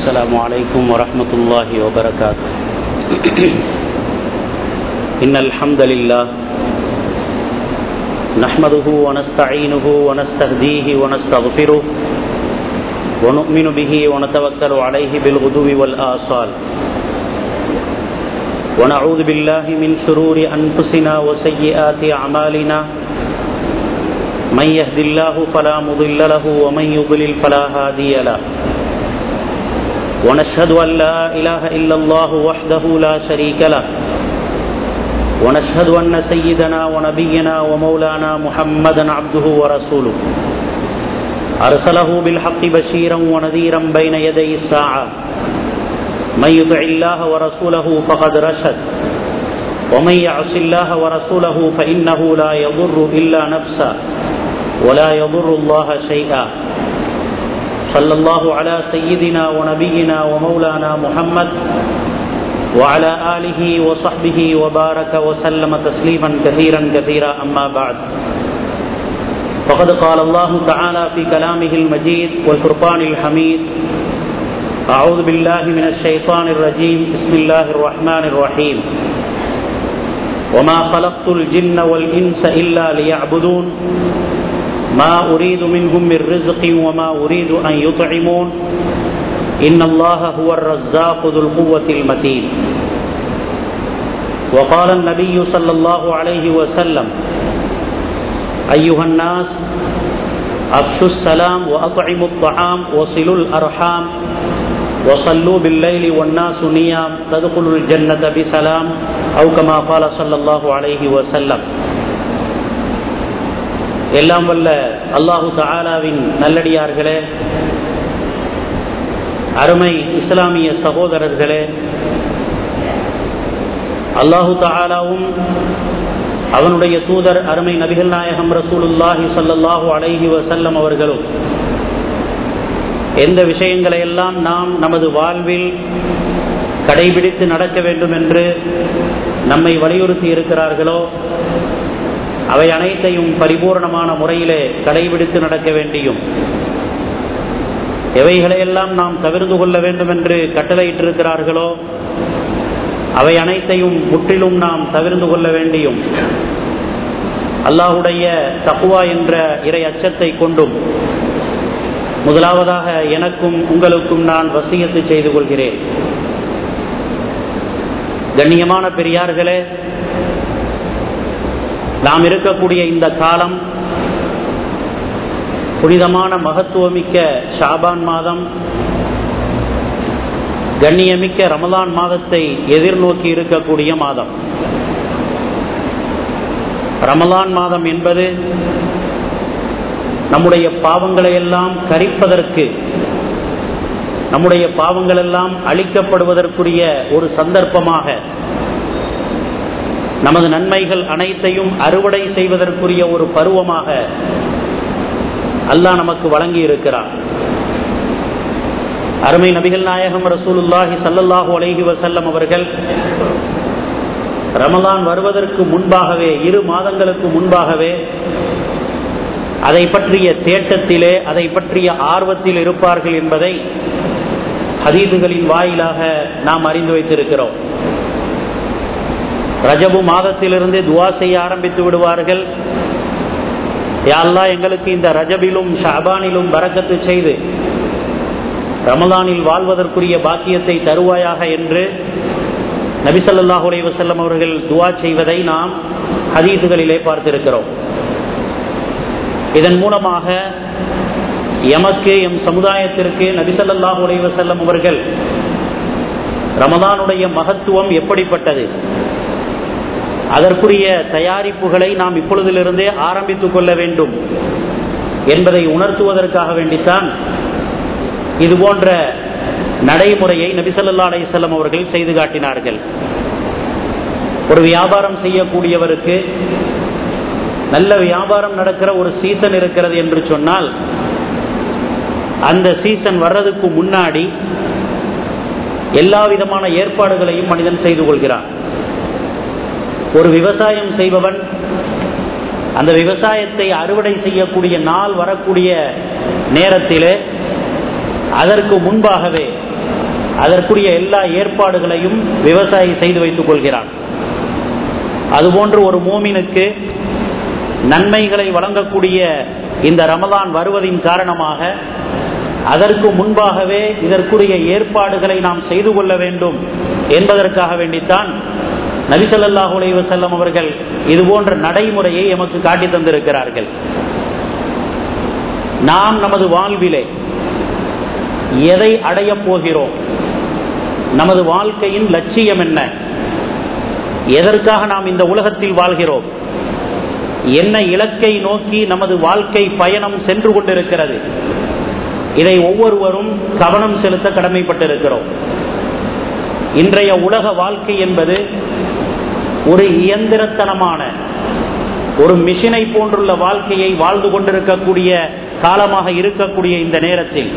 السلام عليكم ورحمة الله وبركاته إن الحمد لله نحمده ونستعينه ونستهديه ونستغفره ونؤمن به ونتوكل عليه بالغدو والآصال ونعوذ بالله من شرور أنفسنا وسيئات أعمالنا من يهد الله فلا مضل له ومن يضلل فلا هادي له ونشهد أن لا إله إلا الله وحده لا شريك له ونشهد أن سيدنا ونبينا ومولانا محمدا عبده ورسوله أرسله بالحق بشيرا ونذيرا بين يدي الساعة من يطع الله ورسوله فقد رشد ومن يعص الله ورسوله فإنه لا يضر إلا نفسه ولا يضر الله شيئا صلى الله على سيدنا ونبينا ومولانا محمد وعلى آله وصحبه وبارك وسلم تسليما كثيرا كثيرا أما بعد فقد قال الله تعالى في كلامه المجيد والفرقان الحميد أعوذ بالله من الشيطان الرجيم بسم الله الرحمن الرحيم وما خلقت الجن والإنس إلا ليعبدون ما أريد منهم من رزق وما أريد أن يطعمون إن الله هو الرزاق ذو القوة المتين وقال النبي صلى الله عليه وسلم أيها الناس أفشوا السلام وأطعموا الطعام وصلوا الأرحام وصلوا بالليل والناس نيام تدخلوا الجنة بسلام أو كما قال صلى الله عليه وسلم எல்லாம் வல்ல அல்லாஹு தாலாவின் நல்லடியார்களே அருமை இஸ்லாமிய சகோதரர்களே அல்லாஹு தாலாவும் அவனுடைய தூதர் அருமை நபிகள் நாயகம் ரசூலுல்லாஹி சல்லாஹூ அலைஹி வசல்லம் அவர்களும் எந்த விஷயங்களை எல்லாம் நாம் நமது வாழ்வில் கடைபிடித்து நடக்க வேண்டும் என்று நம்மை வலியுறுத்தி இருக்கிறார்களோ அவை அனைத்தையும் பரிபூர்ணமான முறையிலே கடைபிடித்து நடக்க வேண்டியும் எவைகளையெல்லாம் நாம் தவிர்த்து கொள்ள வேண்டும் என்று கட்டளையிட்டிருக்கிறார்களோ அவை அனைத்தையும் முற்றிலும் நாம் தவிர்த்து கொள்ள வேண்டியும் அல்லாஹுடைய தப்புவா என்ற இறை அச்சத்தை கொண்டும் முதலாவதாக எனக்கும் உங்களுக்கும் நான் வசியத்து செய்து கொள்கிறேன் கண்ணியமான பெரியார்களே நாம் இருக்கக்கூடிய இந்த காலம் புனிதமான மகத்துவமிக்க ஷாபான் மாதம் கண்ணியமிக்க ரமலான் மாதத்தை எதிர்நோக்கி இருக்கக்கூடிய மாதம் ரமலான் மாதம் என்பது நம்முடைய பாவங்களை எல்லாம் கரிப்பதற்கு நம்முடைய பாவங்கள் எல்லாம் அழிக்கப்படுவதற்குரிய ஒரு சந்தர்ப்பமாக நமது நன்மைகள் அனைத்தையும் அறுவடை செய்வதற்குரிய ஒரு பருவமாக அல்லாஹ் நமக்கு வழங்கி இருக்கிறார் அருமை நபிகள் நாயகம் ரசூலுல்லாஹி சல்லல்லாஹு அலைஹி வசல்லம் அவர்கள் ரமலான் வருவதற்கு முன்பாகவே இரு மாதங்களுக்கு முன்பாகவே அதை பற்றிய தேட்டத்திலே அதை பற்றிய ஆர்வத்தில் இருப்பார்கள் என்பதை ஹதீதுகளின் வாயிலாக நாம் அறிந்து வைத்திருக்கிறோம் ரஜபு மாதத்திலிருந்து துவா செய்ய ஆரம்பித்து விடுவார்கள் யாழ்லா எங்களுக்கு இந்த ரஜபிலும் ஷாபானிலும் வரக்கத்து செய்து ரமலானில் வாழ்வதற்குரிய பாக்கியத்தை தருவாயாக என்று நபிசல்லாஹ் வசல்லம் அவர்கள் துவா செய்வதை நாம் ஹதீதுகளிலே பார்த்திருக்கிறோம் இதன் மூலமாக எமக்கு எம் சமுதாயத்திற்கு நபிசல்லாஹ் வசல்லம் அவர்கள் ரமதானுடைய மகத்துவம் எப்படிப்பட்டது அதற்குரிய தயாரிப்புகளை நாம் இப்பொழுதிலிருந்தே ஆரம்பித்துக் கொள்ள வேண்டும் என்பதை உணர்த்துவதற்காக வேண்டித்தான் இது போன்ற நடைமுறையை நபிசல்லா அலையம் அவர்கள் செய்து காட்டினார்கள் ஒரு வியாபாரம் செய்யக்கூடியவருக்கு நல்ல வியாபாரம் நடக்கிற ஒரு சீசன் இருக்கிறது என்று சொன்னால் அந்த சீசன் வர்றதுக்கு முன்னாடி எல்லா விதமான ஏற்பாடுகளையும் மனிதன் செய்து கொள்கிறான் ஒரு விவசாயம் செய்பவன் அந்த விவசாயத்தை அறுவடை செய்யக்கூடிய நாள் வரக்கூடிய நேரத்திலே அதற்கு முன்பாகவே அதற்குரிய எல்லா ஏற்பாடுகளையும் விவசாயி செய்து வைத்துக் கொள்கிறான் அதுபோன்று ஒரு மூமினுக்கு நன்மைகளை வழங்கக்கூடிய இந்த ரமதான் வருவதின் காரணமாக அதற்கு முன்பாகவே இதற்குரிய ஏற்பாடுகளை நாம் செய்து கொள்ள வேண்டும் என்பதற்காக வேண்டித்தான் நபிசல்லாஹு அலைவசல்லம் அவர்கள் இது போன்ற நடைமுறையை எமக்கு காட்டி தந்திருக்கிறார்கள் நாம் நமது வாழ்விலே எதை அடையப் போகிறோம் நமது வாழ்க்கையின் லட்சியம் என்ன எதற்காக நாம் இந்த உலகத்தில் வாழ்கிறோம் என்ன இலக்கை நோக்கி நமது வாழ்க்கை பயணம் சென்று கொண்டிருக்கிறது இதை ஒவ்வொருவரும் கவனம் செலுத்த கடமைப்பட்டிருக்கிறோம் இன்றைய உலக வாழ்க்கை என்பது ஒரு இயந்திரத்தனமான ஒரு மிஷினை போன்றுள்ள வாழ்க்கையை வாழ்ந்து கொண்டிருக்கக்கூடிய காலமாக இருக்கக்கூடிய இந்த நேரத்தில்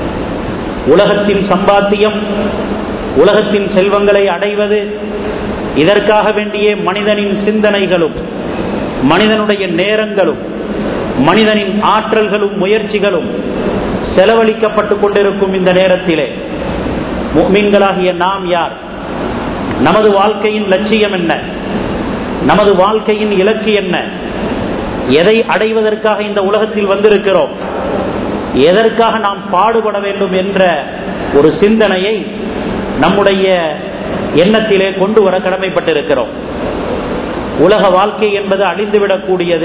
உலகத்தின் சம்பாத்தியம் உலகத்தின் செல்வங்களை அடைவது இதற்காக வேண்டிய மனிதனின் சிந்தனைகளும் மனிதனுடைய நேரங்களும் மனிதனின் ஆற்றல்களும் முயற்சிகளும் செலவழிக்கப்பட்டு கொண்டிருக்கும் இந்த நேரத்திலே மீன்களாகிய நாம் யார் நமது வாழ்க்கையின் லட்சியம் என்ன நமது வாழ்க்கையின் இலக்கு என்ன எதை அடைவதற்காக இந்த உலகத்தில் வந்திருக்கிறோம் எதற்காக நாம் பாடுபட வேண்டும் என்ற ஒரு சிந்தனையை நம்முடைய எண்ணத்திலே கொண்டு வர கடமைப்பட்டிருக்கிறோம் உலக வாழ்க்கை என்பது அழிந்துவிடக்கூடியது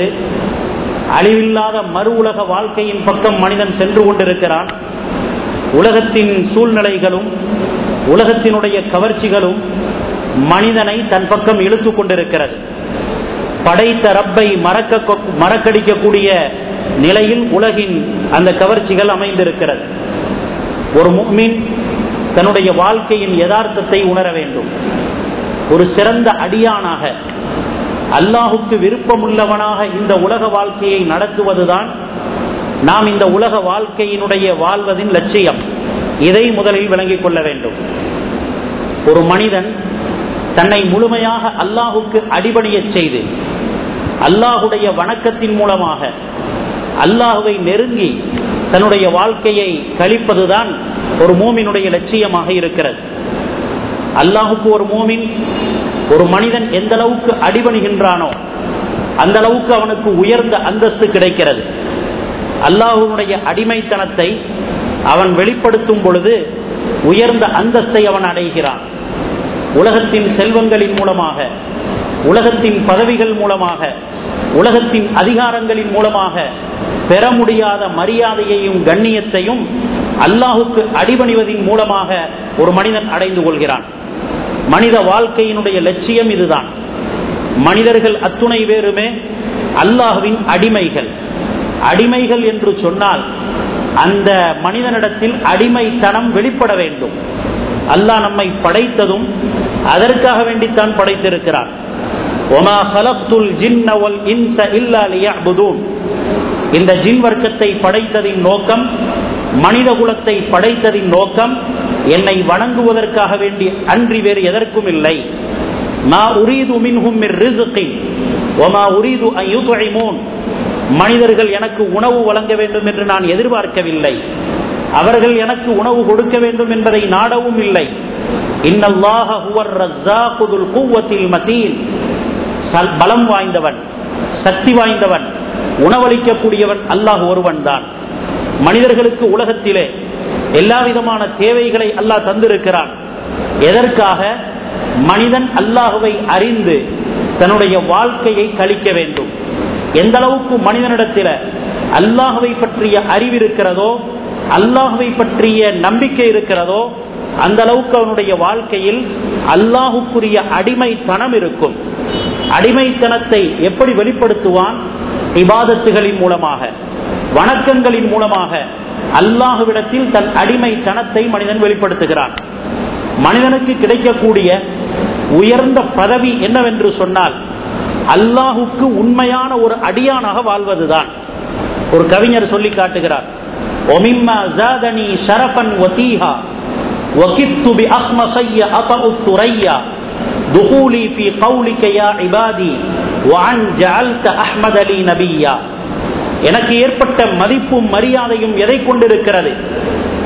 அழிவில்லாத மறு உலக வாழ்க்கையின் பக்கம் மனிதன் சென்று கொண்டிருக்கிறான் உலகத்தின் சூழ்நிலைகளும் உலகத்தினுடைய கவர்ச்சிகளும் மனிதனை தன் பக்கம் இழுத்து கொண்டிருக்கிறது படைத்த ரப்பை மறக்க மறக்கடிக்கக்கூடிய நிலையில் உலகின் அந்த கவர்ச்சிகள் அமைந்திருக்கிறது ஒரு முக்மின் தன்னுடைய வாழ்க்கையின் யதார்த்தத்தை உணர வேண்டும் ஒரு சிறந்த அடியானாக அல்லாஹுக்கு விருப்பமுள்ளவனாக இந்த உலக வாழ்க்கையை நடத்துவதுதான் நாம் இந்த உலக வாழ்க்கையினுடைய வாழ்வதின் லட்சியம் இதை முதலில் விளங்கிக் கொள்ள வேண்டும் ஒரு மனிதன் தன்னை முழுமையாக அல்லாஹுக்கு அடிபணிய செய்து அல்லாஹுடைய வணக்கத்தின் மூலமாக அல்லாஹுவை நெருங்கி தன்னுடைய வாழ்க்கையை கழிப்பதுதான் ஒரு மூமினுடைய லட்சியமாக இருக்கிறது அல்லாஹுக்கு ஒரு மூமின் ஒரு மனிதன் எந்த அளவுக்கு அடிபணிகின்றானோ அந்த அளவுக்கு அவனுக்கு உயர்ந்த அந்தஸ்து கிடைக்கிறது அல்லாஹுடைய அடிமைத்தனத்தை அவன் வெளிப்படுத்தும் பொழுது உயர்ந்த அந்தஸ்தை அவன் அடைகிறான் உலகத்தின் செல்வங்களின் மூலமாக உலகத்தின் பதவிகள் மூலமாக உலகத்தின் அதிகாரங்களின் மூலமாக பெற முடியாத மரியாதையையும் கண்ணியத்தையும் அல்லாஹுக்கு அடிபணிவதின் மூலமாக ஒரு மனிதன் அடைந்து கொள்கிறான் மனித வாழ்க்கையினுடைய லட்சியம் இதுதான் மனிதர்கள் அத்துணை பேருமே அல்லாஹுவின் அடிமைகள் அடிமைகள் என்று சொன்னால் அந்த மனிதனிடத்தில் அடிமைத்தனம் வெளிப்பட வேண்டும் அல்லாஹ் நம்மை படைத்ததும் அதற்காக வேண்டித்தான் படைத்திருக்கிறார் இந்த ஜின் வர்க்கத்தை படைத்ததின் நோக்கம் மனித குலத்தை படைத்ததின் நோக்கம் என்னை வணங்குவதற்காக வேண்டி அன்றி வேறு எதற்கும் இல்லை மனிதர்கள் எனக்கு உணவு வழங்க வேண்டும் என்று நான் எதிர்பார்க்கவில்லை அவர்கள் எனக்கு உணவு கொடுக்க வேண்டும் என்பதை நாடவும் இல்லை பலம் வாய்ந்தவன் சக்தி வாய்ந்தவன் உணவளிக்கக்கூடியவன் அல்லாஹ் ஒருவன் தான் மனிதர்களுக்கு உலகத்திலே எல்லா விதமான தேவைகளை அல்லாஹ் தந்திருக்கிறான் எதற்காக மனிதன் அல்லாஹுவை அறிந்து தன்னுடைய வாழ்க்கையை கழிக்க வேண்டும் எந்த அளவுக்கு மனிதனிடத்தில் அல்லாஹுவை பற்றிய அறிவு இருக்கிறதோ அல்லாஹுவை பற்றிய நம்பிக்கை இருக்கிறதோ அந்த அளவுக்கு அவனுடைய வாழ்க்கையில் அல்லாஹுக்குரிய அடிமைத்தனம் இருக்கும் அடிமைத்தனத்தை எப்படி வெளிப்படுத்துவான் இபாதத்துகளின் மூலமாக வணக்கங்களின் மூலமாக அல்லாஹுவிடத்தில் தன் அடிமைத்தனத்தை மனிதன் வெளிப்படுத்துகிறான் மனிதனுக்கு கிடைக்கக்கூடிய உயர்ந்த பதவி என்னவென்று சொன்னால் அல்லாஹுக்கு உண்மையான ஒரு அடியானாக வாழ்வதுதான் ஒரு கவிஞர் சொல்லி காட்டுகிறார் ஒமிம்மா ஜாதனி ஷரஃபன் வதீஹா وكدت بأخمصي أطأ الثريا دخولي في قولك يا عبادي وعن جعلت أحمد لي نبيا எனக்கு ஏற்பட்ட மதிப்பும் மரியாதையும் எதை கொண்டிருக்கிறது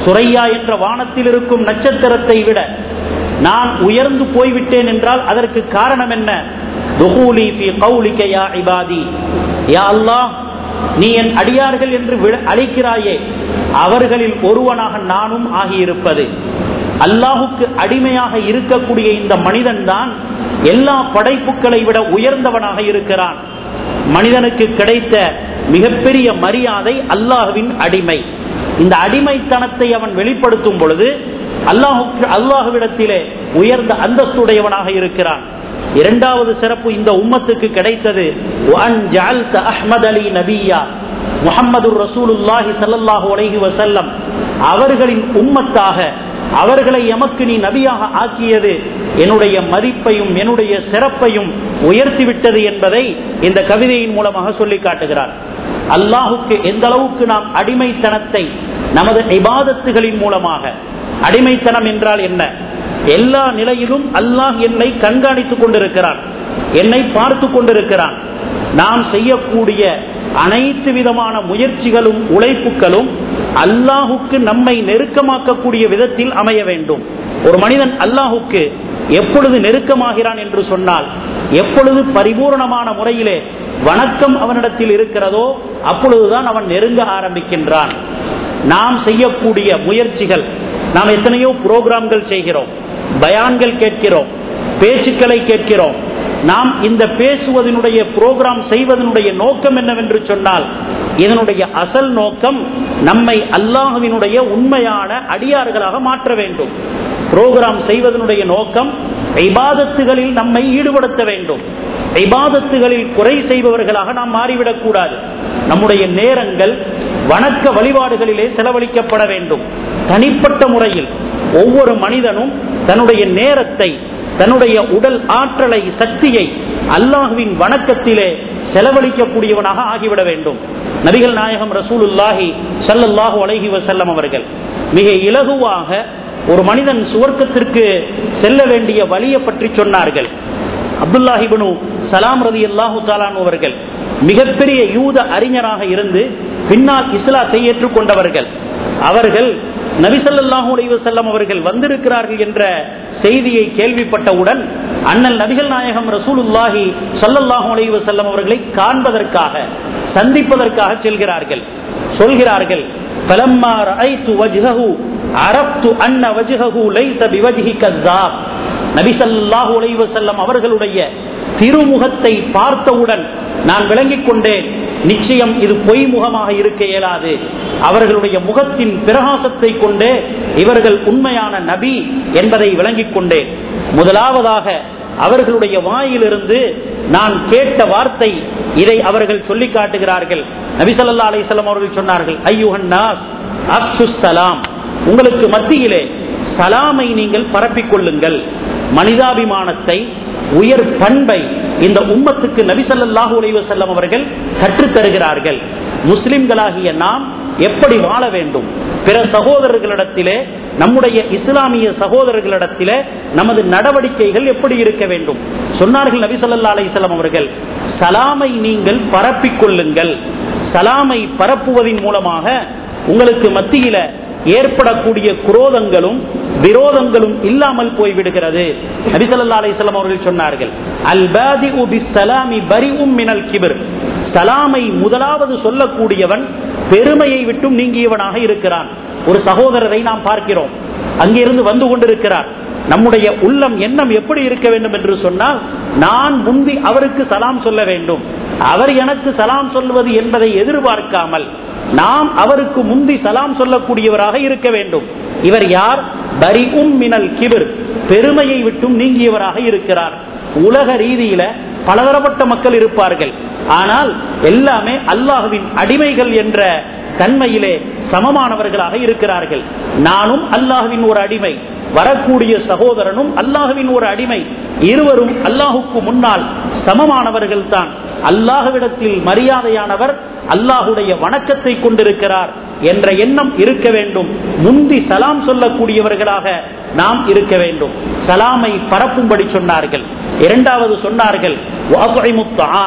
சுரையா என்ற வானத்தில் இருக்கும் நட்சத்திரத்தை விட நான் உயர்ந்து போய்விட்டேன் என்றால் அதற்கு காரணம் என்ன துஹூலி ஃபி கௌலிக யா இபாதி யா அல்லாஹ் நீ என் அடியார்கள் என்று விழ- அழைக்கிறாயே அவர்களில் ஒருவனாக நானும் ஆகியிருப்பது அல்லாஹுக்கு அடிமையாக இருக்கக்கூடிய இந்த மனிதன் தான் எல்லா படைப்புகளை விட உயர்ந்தவனாக இருக்கிறான் மனிதனுக்கு கிடைத்த மிகப்பெரிய மரியாதை அல்லாஹுவின் அடிமை இந்த அடிமைத்தனத்தை அவன் வெளிப்படுத்தும் பொழுது அல்லாஹுக்கு அல்லாஹுவிடத்திலே உயர்ந்த அந்தஸ்துடையவனாக இருக்கிறான் இரண்டாவது சிறப்பு இந்த உம்மத்துக்கு கிடைத்தது "வஅன் ஜஅல்த அஹ்மத் அலி நபியா முஹம்மது ரசூலுல்லாஹி ஸல்லல்லாஹு அலைஹி வஸல்லம் அவர்களின் உம்மத்தாக அவர்களை எமக்கு நீ நபியாக ஆக்கியது என்னுடைய மதிப்பையும் என்னுடைய சிறப்பையும் உயர்த்திவிட்டது என்பதை இந்த கவிதையின் மூலமாக சொல்லி காட்டுகிறார் அல்லாஹுக்கு எந்த அளவுக்கு நாம் அடிமைத்தனத்தை நமது இபாதத்துகளின் மூலமாக அடிமைத்தனம் என்றால் என்ன எல்லா நிலையிலும் அல்லாஹ் என்னை கண்காணித்துக் கொண்டிருக்கிறான் என்னை பார்த்து கொண்டிருக்கிறான் நாம் செய்யக்கூடிய அனைத்து விதமான முயற்சிகளும் உழைப்புகளும் அல்லாஹுக்கு நம்மை நெருக்கமாக்கக்கூடிய விதத்தில் அமைய வேண்டும் ஒரு மனிதன் அல்லாஹுக்கு எப்பொழுது நெருக்கமாகிறான் என்று சொன்னால் எப்பொழுது பரிபூர்ணமான முறையிலே வணக்கம் அவனிடத்தில் இருக்கிறதோ அப்பொழுதுதான் அவன் நெருங்க ஆரம்பிக்கின்றான் நாம் செய்யக்கூடிய முயற்சிகள் நாம் எத்தனையோ புரோகிராம்கள் செய்கிறோம் பயான்கள் கேட்கிறோம் பேச்சுக்களை கேட்கிறோம் நாம் இந்த பேசுவதனுடைய புரோகிராம் செய்வதனுடைய நோக்கம் என்னவென்று சொன்னால் இதனுடைய அசல் நோக்கம் நம்மை அல்லாஹுவினுடைய உண்மையான அடியார்களாக மாற்ற வேண்டும் புரோகிராம் செய்வதனுடைய நோக்கம் இபாதத்துகளில் நம்மை ஈடுபடுத்த வேண்டும் இபாதத்துகளில் குறை செய்பவர்களாக நாம் மாறிவிடக் கூடாது நம்முடைய நேரங்கள் வணக்க வழிபாடுகளிலே செலவழிக்கப்பட வேண்டும் தனிப்பட்ட முறையில் ஒவ்வொரு மனிதனும் தன்னுடைய நேரத்தை தன்னுடைய உடல் ஆற்றலை சக்தியை அல்லாஹுவின் வணக்கத்திலே செலவழிக்கக்கூடியவனாக ஆகிவிட வேண்டும் நபிகள் நாயகம் ரசூலுல்லாஹி ஸல்லல்லாஹு அலைஹி வஸல்லம் அவர்கள் மிக இலகுவாக ஒரு மனிதன் சுவர்க்கத்திற்கு செல்ல வேண்டிய வழியை பற்றி சொன்னார்கள் அப்துல்லாஹிபனு சலாம் ரதி அல்லாஹு தாலான் அவர்கள் மிகப்பெரிய யூத அறிஞராக இருந்து பின்னால் இஸ்லாத்தை ஏற்றுக்கொண்டவர்கள் அவர்கள் நபிசல்லாஹூ அலைஹி வஸல்லம் அவர்கள் வந்திருக்கிறார்கள் என்ற செய்தியை கேள்விப்பட்டவுடன் அண்ணல் நபிகள் நாயகம் ரசூலுல்லாஹி ஸல்லல்லாஹு அலைஹி வஸல்லம் அவர்களை காண்பதற்காக சந்திப்பதற்காக செல்கிறார்கள் சொல்கிறார்கள் فلما رأيت وجهه عرفت أن وجهه ليس بوجه كذاب நபி ஸல்லல்லாஹு அலைஹி வஸல்லம் அவர்களுடைய திருமுகத்தை பார்த்தவுடன் நான் விளங்கிக் கொண்டேன் நிச்சயம் இது பொய் முகமாக இருக்க இயலாது அவர்களுடைய முகத்தின் பிரகாசத்தை கொண்டே இவர்கள் உண்மையான நபி என்பதை விளங்கிக் கொண்டேன் முதலாவதாக அவர்களுடைய வாயிலிருந்து நான் கேட்ட வார்த்தை இதை அவர்கள் சொல்லி காட்டுகிறார்கள் நபி ஸல்லல்லாஹு அலைஹி வஸல்லம் அவர்கள் சொன்னார்கள் ஐயுஹன் நாஸ் அப்சுஸ் சலாம் உங்களுக்கு மத்தியிலே சலாமை நீங்கள் பரப்பிக் கொள்ளுங்கள் மனிதாபிமானத்தை உயர் பண்பை இந்த உம்மத்துக்கு நபி ஸல்லல்லாஹு அலைஹி வஸல்லம் அவர்கள் கற்றுத் தருகிறார்கள் முஸ்லிம்களாகிய நாம் எப்படி வாழ வேண்டும் பிற சகோதரர்களிடத்திலே நம்முடைய இஸ்லாமிய சகோதரர்களிடத்திலே நமது நடவடிக்கைகள் எப்படி இருக்க வேண்டும் சொன்னார்கள் நபி ஸல்லல்லாஹு அலைஹி வஸல்லம் அவர்கள் சலாமை நீங்கள் பரப்பிக் கொள்ளுங்கள் சலாமை பரப்புவதன் மூலமாக உங்களுக்கு மத்தியில ஏற்படக்கூடிய குரோதங்களும் விரோதங்களும் இல்லாமல் போய்விடுகிறது நபிசல்லா அலிஸ்லாம் அவர்கள் சொன்னார்கள் அல் பாதி சலாமி பரிவும் மினல் கிபிர் சலாமை முதலாவது சொல்லக்கூடியவன் பெருமையை விட்டும் நீங்கியவனாக இருக்கிறான் ஒரு சகோதரரை நாம் பார்க்கிறோம் அங்கிருந்து வந்து கொண்டிருக்கிறார் நம்முடைய உள்ளம் எண்ணம் எப்படி இருக்க வேண்டும் என்று சொன்னால் நான் முந்தி அவருக்கு சலாம் சொல்ல வேண்டும் அவர் எனக்கு சலாம் சொல்வது என்பதை எதிர்பார்க்காமல் நாம் அவருக்கு முந்தி சலாம் சொல்லக்கூடியவராக இருக்க வேண்டும் இவர் யார் பரி உம் மினல் கிபிர் பெருமையை விட்டும் நீங்கியவராக இருக்கிறார் உலக ரீதியில பலதரப்பட்ட மக்கள் இருப்பார்கள் ஆனால் எல்லாமே அல்லாஹுவின் அடிமைகள் என்ற தன்மையிலே சமமானவர்களாக இருக்கிறார்கள் நானும் அல்லாஹுவின் ஒரு அடிமை வரக்கூடிய சகோதரனும் அல்லாஹுவின் ஒரு அடிமை இருவரும் அல்லாஹுக்கு முன்னால் சமமானவர்கள் தான் அல்லாஹுவிடத்தில் மரியாதையானவர் அல்லாஹுடைய வணக்கத்தை கொண்டிருக்கிறார் என்ற எண்ணம் இருக்க வேண்டும் முந்தி சலாம் சொல்லக்கூடியவர்களாக நாம் இருக்க வேண்டும் சலாமை பரப்பும்படி சொன்னார்கள் இரண்டாவது சொன்னார்கள்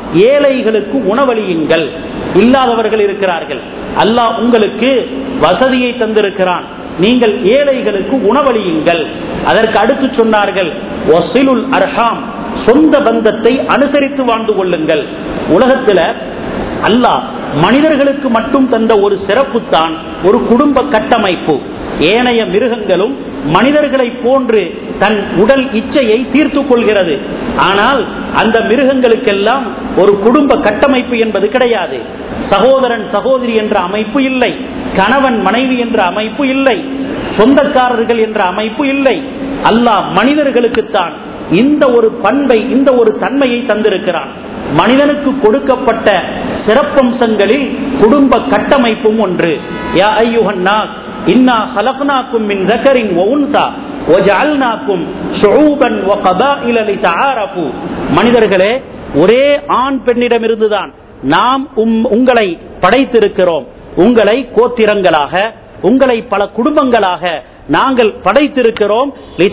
ஏழைகளுக்கு உணவளியுங்கள் இல்லாதவர்கள் இருக்கிறார்கள் அல்லாஹ் உங்களுக்கு வசதியை தந்திருக்கிறான் நீங்கள் ஏழைகளுக்கு உணவளியுங்கள் அதற்கு அடுத்து சொன்னார்கள் ஒசிலுல் அர்ஹாம் சொந்த பந்தத்தை அனுசரித்து வாழ்ந்து கொள்ளுங்கள் உலகத்துல அல்லாஹ் மனிதர்களுக்கு மட்டும் தந்த ஒரு சிறப்பு தான் ஒரு குடும்ப கட்டமைப்பு ஏனைய மிருகங்களும் மனிதர்களை போன்று தன் உடல் இச்சையை தீர்த்து கொள்கிறது ஆனால் அந்த மிருகங்களுக்கெல்லாம் ஒரு குடும்ப கட்டமைப்பு என்பது கிடையாது சகோதரன் சகோதரி என்ற அமைப்பு இல்லை கணவன் மனைவி என்ற அமைப்பு இல்லை சொந்தக்காரர்கள் என்ற அமைப்பு இல்லை அல்லாஹ் மனிதர்களுக்குத்தான் இந்த ஒரு பண்பை இந்த ஒரு தன்மையை தந்திருக்கிறான் மனிதனுக்கு கொடுக்கப்பட்ட சிறப்பம்சங்களில் குடும்ப கட்டமைப்பும் ஒன்று யா ஐயுஹன்னாஸ் இன்னா خلقناكم من ذكر وانثى وجعلناكم شعوبا وقبائل لتعارفوا மனிதர்களே ஒரே ஆண் பெண்ணிடமிருந்துதான் நாம் உங்களை படைத்திருக்கிறோம் உங்களை கோத்திரங்களாக உங்களை பல குடும்பங்களாக நாங்கள் படைத்திருக்கிறோம்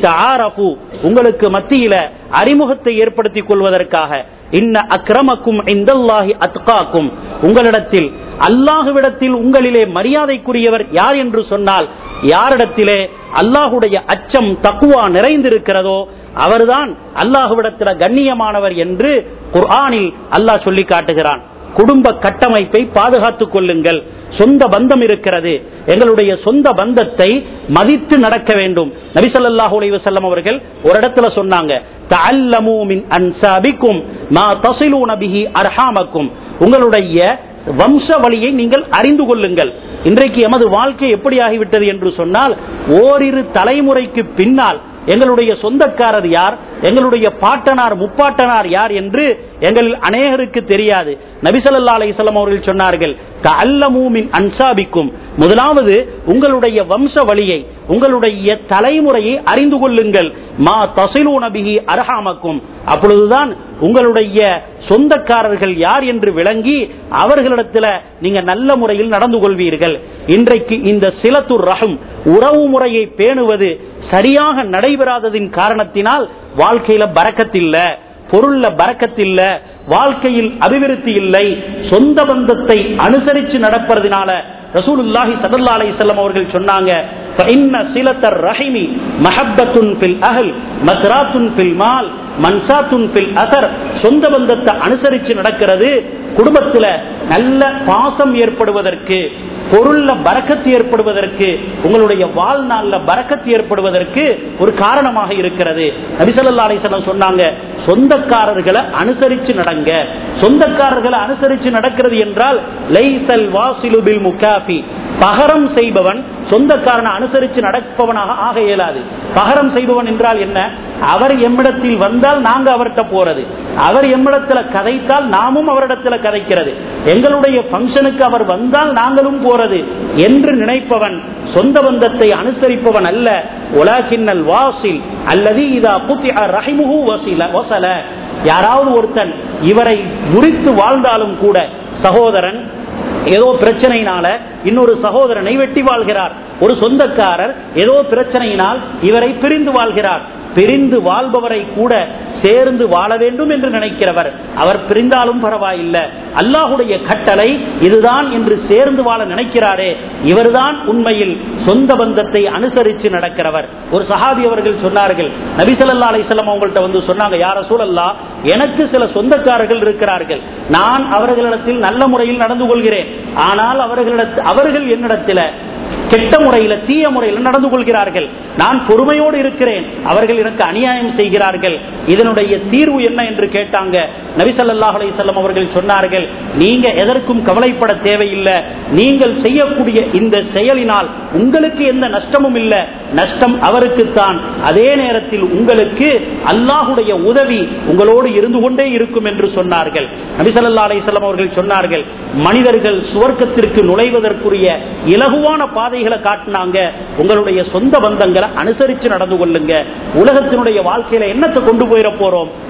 உங்களுக்கு மத்தியில அறிமுகத்தை ஏற்படுத்திக் கொள்வதற்காக இன்ன அக்கிரமக்கும் இந்தல்லாஹி அத்காக்கும் உங்களிடத்தில் அல்லாஹுவிடத்தில் உங்களிலே மரியாதைக்குரியவர் யார் என்று சொன்னால் யாரிடத்திலே அல்லாஹுடைய அச்சம் தக்குவா நிறைந்திருக்கிறதோ அவர்தான் அல்லாஹுவிடத்தில் கண்ணியமானவர் என்று குர்ஆனில் அல்லாஹ் சொல்லி காட்டுகிறான் குடும்ப கட்டமைப்பை பாதுகாத்துக் கொள்ளுங்கள் சொந்த பந்தம் இருக்கிறது எங்களுடைய சொந்த பந்தத்தை மதித்து நடக்க வேண்டும் நபிசல்லாஹு அலைஹி வஸல்லம் அவர்கள் ஒரு இடத்துல சொன்னாங்க தஅல்லமு மின் அன்சாபிக்கும் மா தஸிலூன பிஹி அர்ஹாமக்கும் உங்களுடைய வம்ச வழியை நீங்கள் அறிந்து கொள்ளுங்கள் இன்றைக்கு எமது வாழ்க்கை எப்படி ஆகிவிட்டது என்று சொன்னால் ஓரிரு தலைமுறைக்கு பின்னால் எங்களுடைய சொந்தக்காரர் யார் எங்களுடைய பாட்டனார் முப்பாட்டனார் யார் என்று எங்களில் அநேகருக்கு தெரியாது நபிசல்லா அலிசல்லாம் அவர்கள் சொன்னார்கள் அல்லமூமின் அன்சாபிக்கும் முதலாவது உங்களுடைய வம்ச வழியை உங்களுடைய தலைமுறையை அறிந்து கொள்ளுங்கள் மா தசிலூ நபிகி அரஹாமக்கும் அப்பொழுதுதான் உங்களுடைய சொந்தக்காரர்கள் யார் என்று விளங்கி அவர்களிடத்தில் நீங்க நல்ல முறையில் நடந்து கொள்வீர்கள் இன்றைக்கு இந்த சிலத்துர் ரகம் உறவு முறையை பேணுவது சரியாக நடைபெறாததின் காரணத்தினால் வாழ்க்கையில பறக்கத்தில்ல பொருள்ல பறக்கத்தில்ல வாழ்க்கையில் அபிவிருத்தி இல்லை சொந்த பந்தத்தை அனுசரித்து நடப்பதனால ரசூலுல்லாஹி சல்லா அலைஹி அவர்கள் சொன்னாங்க فإن صلة الرحم محبة في الأهل مسرات في المال மன்சாத் في الأثر சொந்த பந்தத்தை அனுசரித்து நடக்கிறது குடும்பத்தில் நல்ல பாசம் ஏற்படுவதற்கு பொருள்ல பறக்கத்து ஏற்படுவதற்கு உங்களுடைய வாழ்நாள்ல பறக்கத்து ஏற்படுவதற்கு ஒரு காரணமாக இருக்கிறது நபிசல்லா அலிசல்லம் சொன்னாங்க சொந்தக்காரர்களை அனுசரித்து நடங்க சொந்தக்காரர்களை அனுசரித்து நடக்கிறது என்றால் லைசல் வாசிலுபில் முகாஃபி பகரம் செய்பவன் சொந்தக்காரனை அனுசரித்து நடப்பவனாக ஆக இயலாது பகரம் செய்பவன் என்றால் என்ன அவர் எம்மிடத்தில் வந்தால் நாங்க அவர்கிட்ட போறது அவர் எம்மிடத்துல கதைத்தால் நாமும் அவரிடத்துல கதைக்கிறது எங்களுடைய பங்கனுக்கு அவர் வந்தால் நாங்களும் போறது என்று நினைப்பவன் சொந்த பந்தத்தை அனுசரிப்பவன் அல்ல உலகின்னல் வாசில் அல்லது இதா புத்தி ரஹிமுகு வசில வசல யாராவது ஒருத்தன் இவரை முறித்து வாழ்ந்தாலும் கூட சகோதரன் ஏதோ பிரச்சனையினால இன்னொரு சகோதரனை வெட்டி வாழ்கிறார் ஒரு சொந்தக்காரர் ஏதோ பிரச்சனையினால் இவரை பிரிந்து வாழ்கிறார் பிரிந்து வாழ்பவரை கூட சேர்ந்து வாழ வேண்டும் என்று நினைக்கிறவர் அவர் பிரிந்தாலும் பரவாயில்லை அல்லாஹுடைய கட்டளை இதுதான் என்று சேர்ந்து வாழ நினைக்கிறாரே இவர்தான் உண்மையில் சொந்த பந்தத்தை அனுசரித்து நடக்கிறவர் ஒரு சஹாபி அவர்கள் சொன்னார்கள் நபிசல்லா அலிசல்லாம் அவங்கள்ட்ட வந்து சொன்னாங்க யார சூழல்லா எனக்கு சில சொந்தக்காரர்கள் இருக்கிறார்கள் நான் அவர்களிடத்தில் நல்ல முறையில் நடந்து கொள்கிறேன் ஆனால் அவர்களிடத்தில் அவர்கள் என்னிடத்தில் கெட்ட முறையில் தீய முறையில் நடந்து கொள்கிறார்கள் நான் பொறுமையோடு இருக்கிறேன் அவர்கள் எனக்கு அநியாயம் செய்கிறார்கள் இதனுடைய தீர்வு என்ன என்று கேட்டாங்க நபிசல்லாஹ் அலையம் அவர்கள் சொன்னார்கள் நீங்க எதற்கும் கவலைப்பட தேவையில்லை நீங்கள் செய்யக்கூடிய இந்த செயலினால் உங்களுக்கு எந்த நஷ்டமும் இல்லை நஷ்டம் அவருக்குத்தான் அதே நேரத்தில் உங்களுக்கு அல்லாஹுடைய உதவி உங்களோடு இருந்து கொண்டே இருக்கும் என்று சொன்னார்கள் நபிசல்லா அலையம் அவர்கள் சொன்னார்கள் மனிதர்கள் சுவர்க்கத்திற்கு நுழைவதற்குரிய இலகுவான பாதைகளை காட்டினாங்க உங்களுடைய சொந்த பந்தங்களை அனுசரித்து நடந்து கொள்ளுங்க உலகத்தினுடைய வாழ்க்கையில என்னத்தை கொண்டு போயிட போறோம்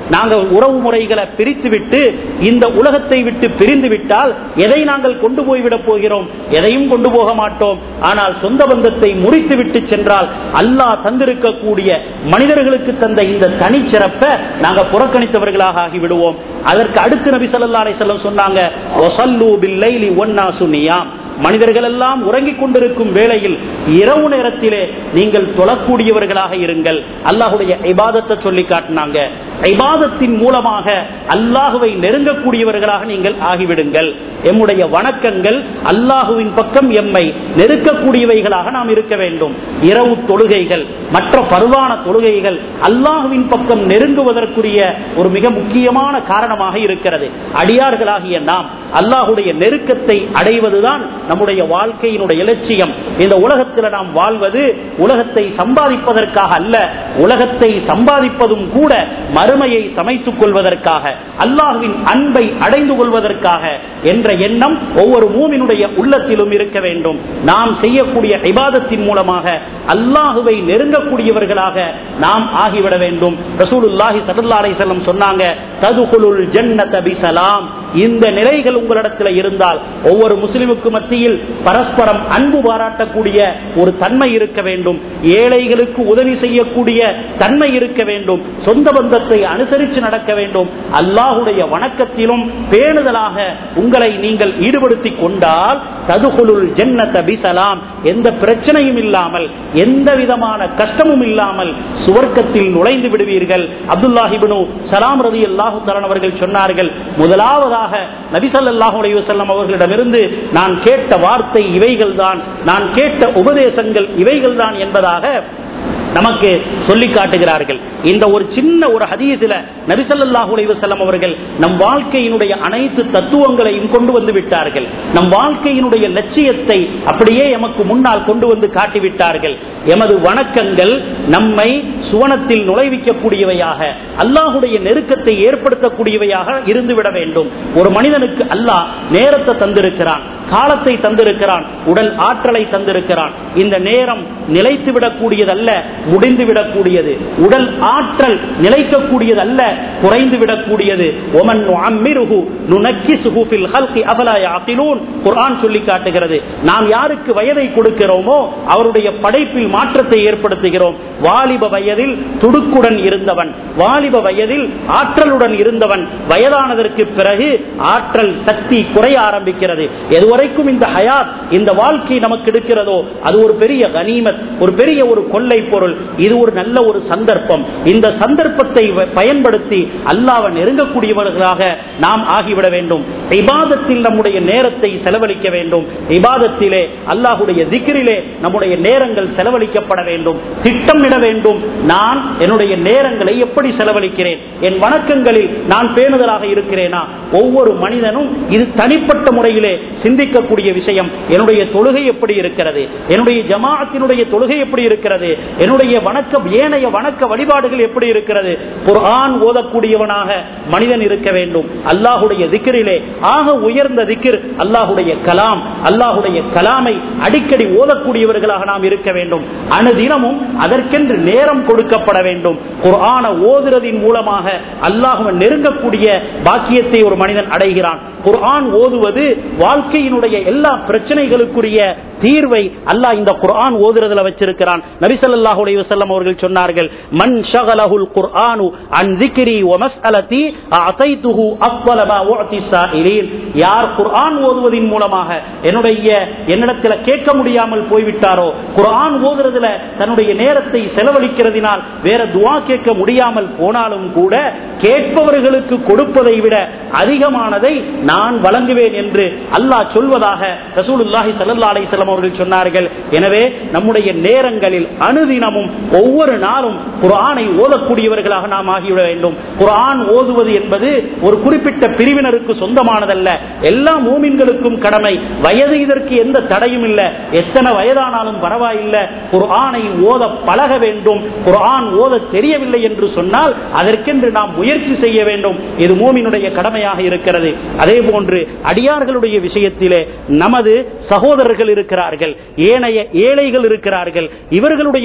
நாங்கள் உறவு முறைகளை பிரித்து விட்டு இந்த உலகத்தை விட்டு பிரிந்து விட்டால் எதை நாங்கள் கொண்டு போய்விடப் போகிறோம் எதையும் கொண்டு போக மாட்டோம் ஆனால் சொந்த பந்தத்தை முறித்து விட்டு சென்றால் அல்லாஹ் தந்திருக்கக்கூடிய மனிதர்களுக்கு தந்த இந்த தனிச்சிறப்பை நாங்கள் புறக்கணித்தவர்களாக ஆகிவிடுவோம் அதற்கு அடுத்து நபி ஸல்லல்லாஹு அலைஹி வஸல்லம் சொன்னாங்க "வஸல்லூ பில்லைலி வன்னாசு நியாம்." மனிதர்கள் எல்லாம் உறங்கிக் கொண்டிருக்கும் வேளையில் இரவு நேரத்திலே நீங்கள் தொழக்கூடியவர்களாக இருங்கள் அல்லாஹுடைய இபாதத்தை சொல்லி காட்டினாங்க இபாதத்தின் மூலமாக அல்லாஹுவை நெருங்கக்கூடியவர்களாக நீங்கள் ஆகிவிடுங்கள் எம்முடைய வணக்கங்கள் அல்லாஹுவின் பக்கம் எம்மை நெருக்கக்கூடியவைகளாக நாம் இருக்க வேண்டும் இரவு தொழுகைகள் மற்ற பருவான தொழுகைகள் அல்லாஹுவின் பக்கம் நெருங்குவதற்குரிய ஒரு மிக முக்கியமான காரணமாக இருக்கிறது அடியார்களாகிய நாம் அல்லாஹுடைய நெருக்கத்தை அடைவதுதான் நம்முடைய வாழ்க்கையினுடைய இலட்சியம் இந்த உலகத்தில் நாம் வாழ்வது உலகத்தை சம்பாதிப்பதற்காக அல்ல உலகத்தை சம்பாதிப்பதும் கூட மறுமையை சமைத்துக் கொள்வதற்காக அல்லாஹுவின் அன்பை அடைந்து கொள்வதற்காக என்ற எண்ணம் ஒவ்வொரு மூமினுடைய உள்ளத்திலும் இருக்க வேண்டும் நாம் செய்யக்கூடிய இபாதத்தின் மூலமாக அல்லாஹுவை நெருங்கக்கூடியவர்களாக நாம் ஆகிவிட வேண்டும் ரசூலுல்லாஹி ஸல்லல்லாஹு அலைஹி வஸல்லம் சொன்னாங்க ததுகுலுல் ஜன்னத பிஸலாம் இந்த நிலைகள் உங்களிடத்தில் இருந்தால் ஒவ்வொரு முஸ்லிமுக்கு மத்தியில் பரஸ்பரம் அன்பு பாராட்டக்கூடிய ஒரு தன்மை இருக்க வேண்டும் ஏழைகளுக்கு உதவி செய்யக்கூடிய தன்மை இருக்க வேண்டும் சொந்த பந்தத்தை அனுசரித்து நடக்க வேண்டும் அல்லாஹுடைய வணக்கத்திலும் பேணுதலாக உங்களை நீங்கள் ஈடுபடுத்திக் கொண்டால் ததுகுலுல் ஜன்னத பிசலாம் எந்த பிரச்சனையும் இல்லாமல் எந்த விதமான கஷ்டமும் இல்லாமல் சுவர்க்கத்தில் நுழைந்து விடுவீர்கள் அப்துல்லாஹிபினு சலாம் ரதி அல்லாஹு தரன் அவர்கள் சொன்னார்கள் முதலாவதாக நபிசல்லாஹு அலைஹி வஸல்லம் அவர்களிடமிருந்து நான் கேட்ட வார்த்தை இவைகள் தான் நான் கேட்ட உபதேசங்கள் இவைகள் தான் என்பதாக நமக்கு சொல்லி காட்டுகிறார்கள் இந்த ஒரு சின்ன ஒரு ஹதீசில நபிசல்லாஹு அலைஹி வஸல்லம் அவர்கள் நம் வாழ்க்கையினுடைய அனைத்து தத்துவங்களையும் கொண்டு வந்து விட்டார்கள் நம் வாழ்க்கையினுடைய லட்சியத்தை அப்படியே எமக்கு முன்னால் கொண்டு வந்து காட்டிவிட்டார்கள் எமது வணக்கங்கள் நம்மை சுவனத்தில் நுழைவிக்கக்கூடியவையாக அல்லாஹுடைய நெருக்கத்தை ஏற்படுத்தக்கூடியவையாக இருந்துவிட வேண்டும் ஒரு மனிதனுக்கு அல்லாஹ் நேரத்தை தந்திருக்கிறான் காலத்தை தந்திருக்கிறான் உடல் ஆற்றலை தந்திருக்கிறான் இந்த நேரம் நிலைத்து விடக்கூடியதல்ல முடிந்து விடக்கூடியது உடல் ஆற்றல் நிலைக்கக்கூடியது அல்ல குறைந்து விடக்கூடியது ஒமன் அம்மிருஹு நுனக்கிசுஹு ஃபில் ஹல்கி அஃபலா யாகிலூன் குர்ஆன் சொல்லி காட்டுகிறது நாம் யாருக்கு வயதை கொடுக்கிறோமோ அவருடைய படைப்பில் மாற்றத்தை ஏற்படுத்துகிறோம் வாலிப வயதில் துடுக்குடன் இருந்தவன் வாலிப வயதில் ஆற்றலுடன் இருந்தவன் வயதானதற்கு பிறகு ஆற்றல் சக்தி குறைய ஆரம்பிக்கிறது எதுவரைக்கும் இந்த ஹயாத் இந்த வாழ்க்கை நமக்கு இருக்கிறதோ அது ஒரு பெரிய கனிமத் ஒரு பெரிய ஒரு கொள்ளை பொருள் இது ஒரு நல்ல ஒரு சந்தர்ப்பம் இந்த சந்தர்ப்பத்தை வ- பயன்படுத்தி அல்லாவை நெருங்கக்கூடியவர்களாக நாம் ஆகிவிட வேண்டும் இபாதத்தில் நம்முடைய நேரத்தை செலவழிக்க வேண்டும் இபாதத்திலே அல்லாஹுடைய திக்ரிலே நம்முடைய நேரங்கள் செலவழிக்கப்பட வேண்டும் திட்டமிட வேண்டும் நான் என்னுடைய நேரங்களை எப்படி செலவழிக்கிறேன் என் வணக்கங்களில் நான் பேணுதலாக இருக்கிறேனா ஒவ்வொரு மனிதனும் இது தனிப்பட்ட முறையிலே சிந்திக்கக்கூடிய விஷயம் என்னுடைய தொழுகை எப்படி இருக்கிறது என்னுடைய ஜமாஅத்தினுடைய தொழுகை எப்படி இருக்கிறது என்னுடைய வணக்க ஏனைய வணக்க வழிபாடுகள் எப்படி இருக்கிறது குர்ஆன் ஓதக்கூடியவனாக மனிதன் இருக்க வேண்டும் அல்லாஹுடைய திக்கிரிலே ஆக உயர்ந்த திக்கிர் அல்லாஹுடைய கலாம் அல்லாஹுடைய கலாமை அடிக்கடி ஓதக்கூடியவர்களாக நாம் இருக்க வேண்டும் அனுதினமும் அதற்கென்று நேரம் கொடுக்கப்பட வேண்டும் குர்ஆன ஓதுறதின் மூலமாக அல்லாஹுவன் நெருங்கக்கூடிய பாக்கியத்தை ஒரு மனிதன் அடைகிறான் குர்ஆன் ஓதுவது வாழ்க்கையினுடைய எல்லா பிரச்சனைகளுக்குரிய தீர்வை அல்லாஹ் இந்த குர்ஆன் ஓதுறதுல வச்சிருக்கிறான் நபி ஸல்லல்லாஹு அலைஹி வஸல்லம் அவர்கள் சொன்னார்கள் மன் ஷகலஹுல் குர்ஆனு அன் ذிக்ரி வ மஸ்அலதி அதைதுஹு அஃضل மா உஅதி ஸாயிலீன் யார் குர்ஆன் ஓதுவதின் மூலமாக என்னுடைய என்னிடத்தில் கேட்க முடியாமல் போய்விட்டாரோ குர்ஆன் ஓதுறதுல தன்னுடைய நேரத்தை செலவழிக்கிறதினால் வேற துஆ கேட்க முடியாமல் போனாலும் கூட கேட்பவர்களுக்கு கொடுப்பதை விட அதிகமானதை நான் வழங்குவேன் என்று அல்லாஹ் சொல்வதாக ரசூலுல்லாஹி ஸல்லல்லாஹு அலைஹி வஸல்லம் அவர்கள் சொன்னார்கள் எனவே நம்முடைய நேரங்களில் அனுதினமும் ஒவ்வொரு நாளும் குர்ஆனை ஓதக்கூடியவர்களாக நாம் ஆகிவிட வேண்டும் குர்ஆன் ஓதுவது என்பது ஒரு குறிப்பிட்ட பிரிவினருக்கு சொந்தமானதல்ல எல்லா மூமின்களுக்கும் கடமை வயது இதற்கு எந்த தடையும் இல்லை எத்தனை வயதானாலும் பரவாயில்லை குர்ஆனை ஓத பழக வேண்டும் குர்ஆன் ஓத தெரியவில்லை என்று சொன்னால் அதற்கென்று நாம் முயற்சி செய்ய வேண்டும் இது மூமினுடைய கடமையாக இருக்கிறது அதே போன்று அடியார்களுடைய விஷயத்திலே நமது சகோதரர்கள் இருக்கிறார்கள் ஏனைய ஏழைகள் இருக்கிறார்கள் இவர்களுடைய விஷயத்தில்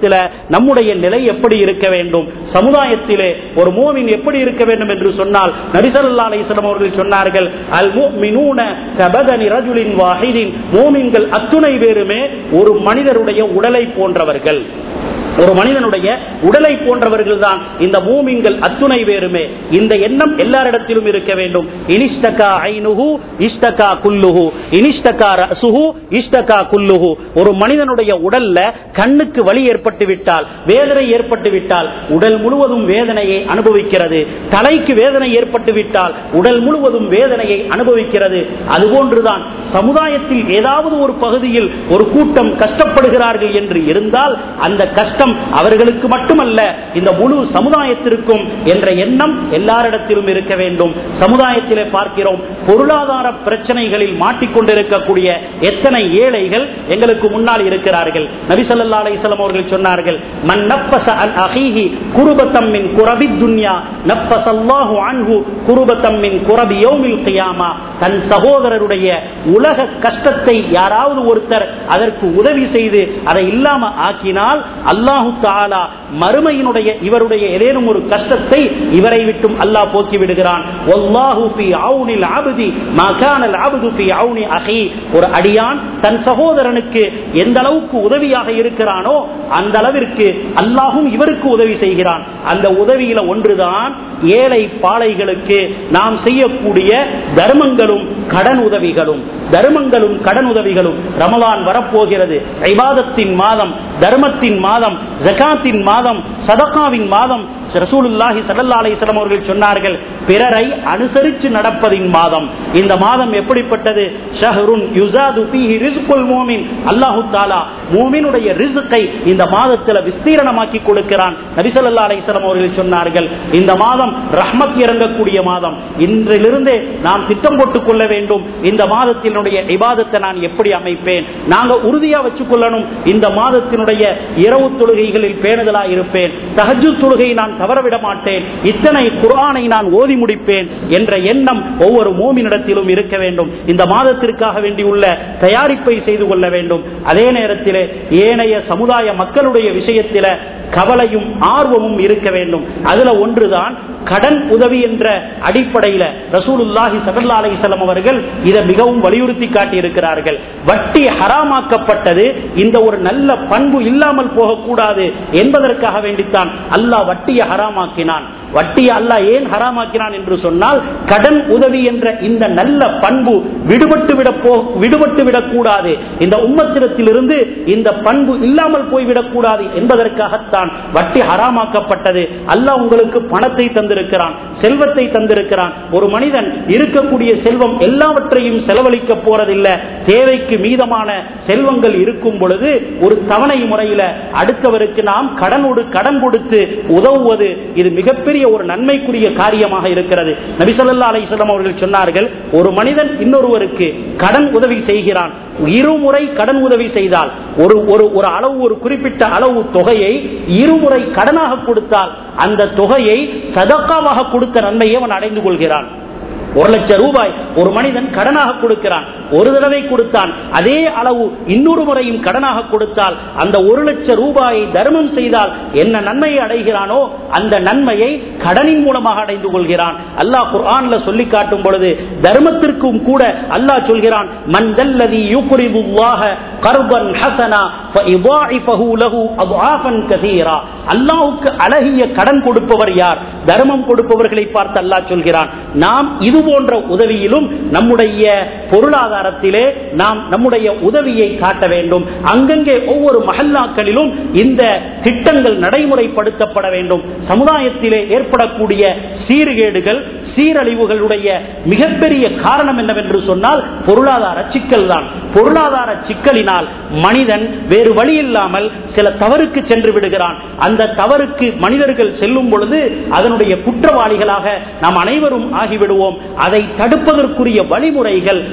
விஷயத்துல நம்முடைய நிலை எப்படி இருக்க வேண்டும் சமுதாயத்திலே ஒரு மூமின் எப்படி இருக்க வேண்டும் என்று சொன்னால் நபிசல்லா அலிஸ்லாம் அவர்கள் சொன்னார்கள் அல் முஃமினூன கபதனி ரஜுலின் வாஹிதின் மூமின்கள் அத்துணை பேருமே ஒரு மனிதருடைய உடலை போன்றவர்கள் ஒரு மனிதனுடைய உடலை போன்றவர்கள் தான் இந்த மூமின்கள் அத்துணை பேருமே இந்த எண்ணம் எல்லாரிடத்திலும் இருக்க வேண்டும் இனிஷ்டகா ஐனுஹு இஷ்டகா குல்லுஹு இனிஷ்டகா ரசுஹு இஷ்டகா குல்லுஹு ஒரு மனிதனுடைய உடல்ல கண்ணுக்கு வலி ஏற்பட்டு விட்டால் வேதனை ஏற்பட்டு விட்டால் உடல் முழுவதும் வேதனையை அனுபவிக்கிறது தலைக்கு வேதனை ஏற்பட்டு விட்டால் உடல் முழுவதும் வேதனையை அனுபவிக்கிறது அதுபோன்றுதான் சமுதாயத்தில் ஏதாவது ஒரு பகுதியில் ஒரு கூட்டம் கஷ்டப்படுகிறார்கள் என்று இருந்தால் அந்த கஷ்டம் அவர்களுக்கு மட்டுமல்ல இந்த முழு சமுதாயத்திற்கும் என்ற எண்ணம் எல்லாரிடத்திலும் இருக்க வேண்டும் சமுதாயத்திலே பார்க்கிறோம் பொருளாதார பிரச்சனைகளில் மாட்டிக்கொண்டிருக்கக்கூடிய எத்தனை ஏழைகள் எங்களுக்கு முன்னால் இருக்கிறார்கள் நபிசல்லா அலிஸ்லாம் அவர்கள் சொன்னார்கள் மன் நப்பச அல் அஹீஹி குருபத்தம் மின் குரபி துன்யா நப்பசல்லாஹு அன்ஹு குருபத்தம் மின் குரபி யௌமில் கியாமா தன் சகோதரருடைய உலக கஷ்டத்தை யாராவது ஒருத்தர் அதற்கு உதவி செய்து அதை இல்லாம ஆக்கினால் அல்லாஹு தாலா மறுமையினுடைய இவருடைய ஏதேனும் ஒரு கஷ்டத்தை இவரை விட்டும் அல்லாஹ் போக்கி விடுகிறான் வல்லாஹு ஃபீ அவுனில் அப்தி மா கானல் அப்து ஃபீ அவுனி அஹி ஒரு அடியான் தன் சகோதரனுக்கு எந்த அளவுக்கு உதவியாக இருக்கிறானோ அந்த அளவிற்கு அல்லாஹும் இவருக்கு உதவி செய்கிறான் அந்த உதவியில ஒன்றுதான் ஏழை பாளைகளுக்கு நாம் செய்யக்கூடிய தர்மங்களும் கடன் உதவிகளும் தர்மங்களும் கடன் உதவிகளும் ரமலான் வரப்போகிறது ஐபாதத்தின் மாதம் தர்மத்தின் மாதம் ஜகாத்தின் மாதம் சதகாவின் மாதம் ரசூலுல்லாஹி சல்லா அலிஸ்லாம் அவர்கள் சொன்னார்கள் பிறரை அனுசரித்து நடப்பதின் மாதம் இந்த மாதம் எப்படிப்பட்டது ஷஹருன் யுசாது ஃபீஹி ரிஸ்குல் மூமின் அல்லாஹு தாலா மூமினுடைய ரிஸ்கை இந்த மாதத்தில் விஸ்தீரணமாக்கி கொடுக்கிறான் நபி ஸல்லல்லாஹு அலைஹி வஸல்லம் அவர்கள் சொன்னார்கள் இந்த மாதம் ரஹ்மத் இறங்கக்கூடிய மாதம் இன்றிலிருந்தே நாம் திட்டம் போட்டுக் கொள்ள வேண்டும் இந்த மாதத்தினுடைய இபாதத்தை நான் எப்படி அமைப்பேன் நாங்க உறுதியா வச்சுக்கொள்ளணும் இந்த மாதத்தினுடைய இரவு தொழுகைகளில் பேணுதலா இருப்பேன் தஹஜ்ஜு தொழுகை நான் தவறவிட மாட்டேன் இத்தனை குர்ஆனை நான் ஓதி முடிப்பேன் என்ற எண்ணம் ஒவ்வொரு மோமினிடத்திலும் இருக்க வேண்டும் இந்த மாதத்திற்காக வேண்டியுள்ள தயாரிப்பை செய்து கொள்ள வேண்டும் அதே நேரத்தில் ஏனைய சமுதாய மக்களுடைய விஷயத்தில கவலையும் ஆர்வமும் இருக்க வேண்டும் அதுல ஒன்றுதான் கடன் உதவி என்ற அடிப்படையில ரசூலுல்லாஹி சல்லா அலிசல்லம் அவர்கள் இதை மிகவும் வலியுறுத்தி காட்டி இருக்கிறார்கள் வட்டி ஹராமாக்கப்பட்டது இந்த ஒரு நல்ல பண்பு இல்லாமல் போகக்கூடாது என்பதற்காக வேண்டித்தான் அல்லாஹ் வட்டியை ஹராமாக்கினான் வட்டியை அல்லாஹ் ஏன் ஹராமாக்கினான் என்று சொன்னால் கடன் உதவி என்ற இந்த நல்ல பண்பு விடுபட்டு விட போ விடுபட்டு விடக்கூடாது இந்த உம்மத்திரத்திலிருந்து இந்த பண்பு இல்லாமல் போய்விடக் கூடாது என்பதற்காகத்தான் வட்டி ஹராமாக்கப்பட்டது அல்லாஹ் உங்களுக்கு பணத்தை தந்திருக்கிறான் செல்வத்தை தந்திருக்கிறான் ஒரு மனிதன் இருக்கக்கூடிய செல்வம் எல்லாவற்றையும் செலவழிக்க போறதில்லை தேவைக்கு மீதமான செல்வங்கள் இருக்கும் பொழுது ஒரு தவணை முறையில அடுத்தவருக்கு நாம் கடனோடு கடன் கொடுத்து உதவுவது இது மிகப்பெரிய ஒரு நன்மைக்குரிய காரியமாக இருக்கிறது நபிசல்லா அலிஸ்லாம் அவர்கள் சொன்னார்கள் ஒரு மனிதன் இன்னொருவருக்கு கடன் உதவி செய்கிறான் இருமுறை கடன் உதவி செய்தால் ஒரு ஒரு ஒரு அளவு ஒரு குறிப்பிட்ட அளவு தொகையை இருமுறை கடனாக கொடுத்தால் அந்த தொகையை சதக்காவாக கொடுத்த நன்மையை அவன் அடைந்து கொள்கிறான் ஒரு லட்சம் ரூபாய் ஒரு மனிதன் கடனாக கொடுக்கிறான் ஒரு தடவை கொடுத்தான் அதே அளவு இன்னொரு முறையும் கடனாக கொடுத்தால் அந்த ஒரு லட்சம் ரூபாயை தர்மம் செய்தால் என்ன நன்மையை அடைகிறானோ அந்த நன்மையை கடனின் மூலமாக அடைந்து கொள்கிறான் அல்லாஹ் குர்ஆன்ல சொல்லி காட்டும் பொழுது தர்மத்திற்கும் கூட அல்லாஹ் சொல்கிறான் மந்தல்லதி யுக்ரிதுல்லாஹ கர்பன் ஹசனா ஃபஇதாஇஃபஹு லஹு அத்ஆஃபன் கதீரா அல்லாஹ்வுக்கு அழகிய கடன் கொடுப்பவர் யார் தர்மம் கொடுப்பவர்களை பார்த்து அல்லாஹ் சொல்கிறான் நாம் இது போன்ற உதவியிலும் நம்முடைய பொருளாதாரத்திலே நாம் நம்முடைய உதவியை காட்ட வேண்டும் அங்கங்கே ஒவ்வொரு மஹல்லாக்களிலும் இந்த திட்டங்கள் நடைமுறைப்படுத்தப்பட வேண்டும் சமுதாயத்திலே ஏற்படக்கூடிய சீர்கேடுகள் சீரழிவுகளுடைய மிகப்பெரிய காரணம் என்னவென்று சொன்னால் பொருளாதார சிக்கல் தான் பொருளாதார சிக்கலினால் மனிதன் வேறு வழி இல்லாமல் சில தவறுக்கு சென்று விடுகிறான் அந்த தவறுக்கு மனிதர்கள் செல்லும் பொழுது அதனுடைய குற்றவாளிகளாக நாம் அனைவரும் ஆகிவிடுவோம் அதை தடுப்பதற்குரிய வழிமுறைகள்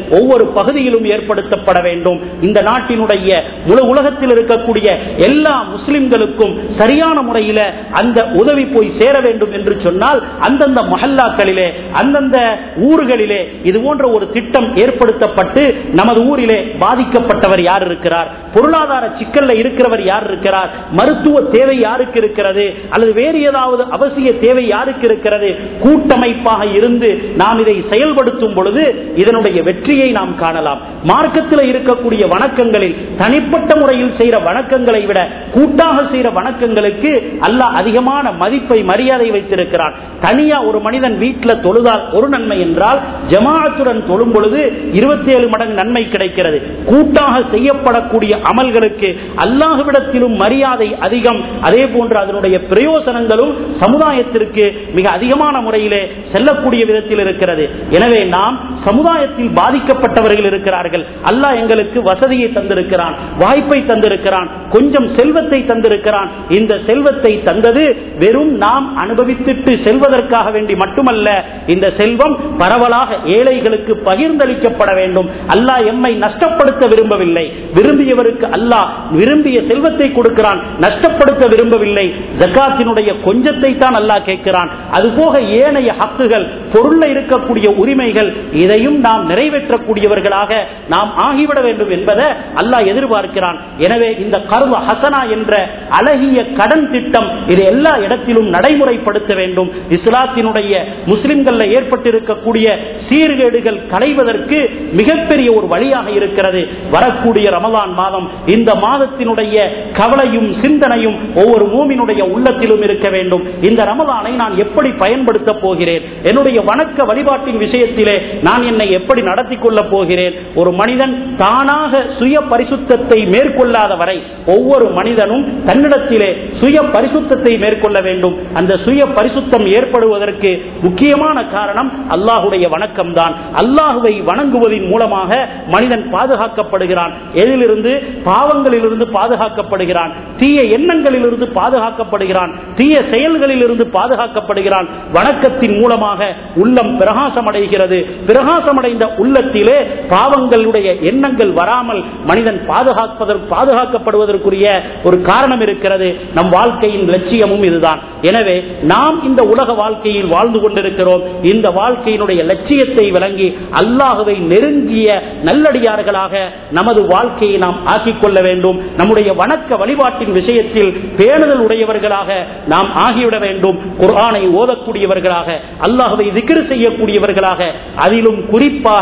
ஒவ்வொரு பகுதியிலும் ஏற்படுத்தப்பட வேண்டும் இந்த நாட்டினுடைய முழு உலகத்தில் இருக்கக்கூடிய எல்லா முஸ்லிம்களுக்கும் சரியான முறையில அந்த உதவி போய் சேர வேண்டும் என்று சொன்னால் அந்தந்த மஹல்லாக்களிலே அந்தந்த ஊர்களிலே இது போன்ற ஒரு திட்டம் ஏற்படுத்தப்பட்டு நமது ஊரிலே பாதிக்கப்பட்டவர் யார் இருக்கிறார் பொருளாதார சிக்கல்ல இருக்கிறவர் யார் இருக்கிறார் மருத்துவ தேவை யாருக்கு இருக்கிறது அல்லது வேறு ஏதாவது அவசிய தேவை யாருக்கு இருக்கிறது கூட்டமைப்பாக இருந்து நாம் இதை செயல்படுத்தும் பொழுது இதனுடைய வெற்றியை நாம் காணலாம் மார்க்கத்தில் இருக்கக்கூடிய வணக்கங்களில் தனிப்பட்ட முறையில் செய்கிற வணக்கங்களை விட கூட்டாக செய்கிற வணக்கங்களுக்கு அல்லாஹ் அதிகமான மதிப்பை மரியாதை வைத்திருக்கிறான் தனியா ஒரு மனிதன் வீட்டில் தொழுதால் ஒரு நன்மை என்றால் ஜமாஅத்துடன் தொழும் பொழுது இருபத்தி ஏழு மடங்கு நன்மை கிடைக்கிறது கூட்டாக செய்யப்படக்கூடிய அமல்களுக்கு அல்லாஹுவிடத்திலும் மரியாதை அதிகம் அதே போன்று அதனுடைய பிரயோசனங்களும் சமுதாயத்திற்கு மிக அதிகமான முறையிலே செல்லக்கூடிய விதத்தில் இருக்கிறது எனவே நாம் சமுதாயத்தில் பாதிக்கப்பட்டவர்கள் இருக்கிறார்கள் அல்லாஹ் எங்களுக்கு வசதியை தந்திருக்கிறான் வாய்ப்பை தந்திருக்கிறான் கொஞ்சம் செல்வத்தை தந்திருக்கிறான் இந்த செல்வத்தை தந்தது வெறும் நாம் அனுபவித்துட்டு செல்வதற்காக வேண்டி மட்டுமல்ல இந்த செல்வம் பரவலாக ஏழைகளுக்கு பகிர்ந்தளிக்கப்பட வேண்டும் அல்லாஹ் எம்மை நஷ்டப்படுத்த விரும்பவில்லை விரும்பியவருக்கு அல்லாஹ் விரும்பிய செல்வத்தை கொடுக்கிறான் நஷ்டப்படுத்த விரும்பவில்லை ஜக்காத்தினுடைய கொஞ்சத்தை தான் அல்லாஹ் கேட்கிறான் அதுபோக ஏனைய ஹக்குகள் பொருள்ல இருக்கக்கூடிய உரிமைகள் இதையும் நாம் நிறைவேற்றக்கூடியவர்களாக நாம் ஆகிவிட வேண்டும் என்பதை அல்லாஹ் எதிர்பார்க்கிறான் எனவே இந்த கருவ ஹசனா என்ற அழகிய கடன் திட்டம் இது எல்லா இடத்திலும் நடைமுறைப்படுத்த வேண்டும் இஸ்லாத்தினுடைய முஸ்லிம்கள்ல ஏற்பட்டிருக்கக்கூடிய சீர்கேடுகள் களைவதற்கு மிகப்பெரிய ஒரு வழியாக இருக்கிறது வரக்கூடிய ரமலான் மாதம் இந்த மாதத்தினுடைய கவலையும் சிந்தனையும் ஒவ்வொரு மூமினுடைய உள்ளத்திலும் இருக்க வேண்டும் இந்த ரமலானை நான் எப்படி பயன்படுத்த போகிறேன் என்னுடைய வணக்க வழிபாட்டின் விஷயத்திலே நான் என்னை எப்படி நடத்தி கொள்ளப் போகிறேன் ஒரு மனிதன் தானாக சுய பரிசுத்தத்தை மேற்கொள்ளாத வரை ஒவ்வொரு மனிதனும் தன்னிடத்திலே சுய பரிசுத்தத்தை மேற்கொள்ள வேண்டும் அந்த சுய பரிசுத்தம் ஏற்படுவதற்கு முக்கியமான காரணம் அல்லாஹுடைய வணக்கம் தான் அல்லாஹுவை வணங்குவதன் மூலமாக மனிதன் பாதுகாக்கப்படுகிறான் எதிலிருந்து பாவங்களிலிருந்து பாதுகாக்கப்படுகிறான் தீய எண்ணங்களிலிருந்து பாதுகாக்கப்படுகிறான் தீய செயல்களிலிருந்து பாதுகாக்கப்படுகிறான் வணக்கத்தின் மூலமாக உள்ளம் பிரகாசம் அடைகிறது பிரகாசமடைந்த உள்ளத்திலே பாவங்களுடைய எண்ணங்கள் வராமல் மனிதன் பாதுகாப்பதற்கு பாதுகாக்கப்படுவதற்குரிய ஒரு காரணம் இருக்கிறது நம் வாழ்க்கையின் லட்சியமும் இதுதான் எனவே நாம் இந்த உலக வாழ்க்கையில் வாழ்ந்து கொண்டிருக்கிறோம் இந்த வாழ்க்கையினுடைய லட்சியத்தை விளங்கி அல்லாஹுவை நெருங்கிய நல்லடியார்களாக நமது வாழ்க்கையை நாம் ஆக்கிக் கொள்ள வேண்டும் நம்முடைய வணக்க வழிபாட்டின் விஷயத்தில் பேணுதல் உடையவர்களாக நாம் ஆகிவிட வேண்டும் குர்ஆனை ஓதக்கூடியவர்களாக அல்லாஹுவை திக்ரு செய்யக்கூடியவர்களாக அதிலும் குறிப்பாக